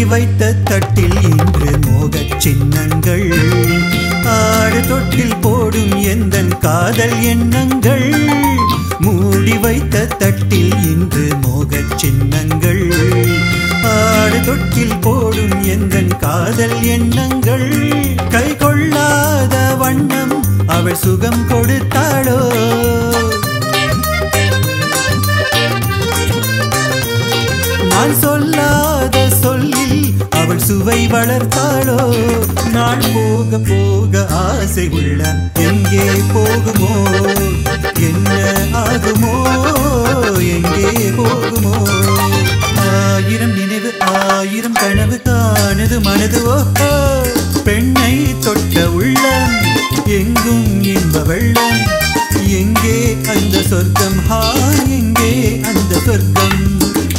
மூடி வைத்த தட்டில் இன்று மோகச் சின்னங்கள் ஆடு தொட்டில் போடும் எந்தன் காதல் எண்ணங்கள் மூடி வைத்த தட்டில் இன்று மோகச் சின்னங்கள் ஆடு தொட்டில் போடும் எந்தன் காதல் எண்ணங்கள் கை கொள்ளாத வண்ணம் அவள் சுகம் கொடுத்தாளோ நான் சொல்லாத சொல்லில் அவள் சுவை வளர்த்தாளோ நான் போக போக ஆசை உள்ள எங்கே போகுமோ என்ன ஆகுமோ எங்கே போகுமோ ஆயிரம் நினைவு ஆயிரம் கனவு காணுது மனது ஓஹோ பெண்ணை தொட்ட உள்ளம் எங்கும் இன்ப வெள்ளம் எங்கே அந்த சொர்க்கம் ஹா எங்கே அந்த சொர்க்கம்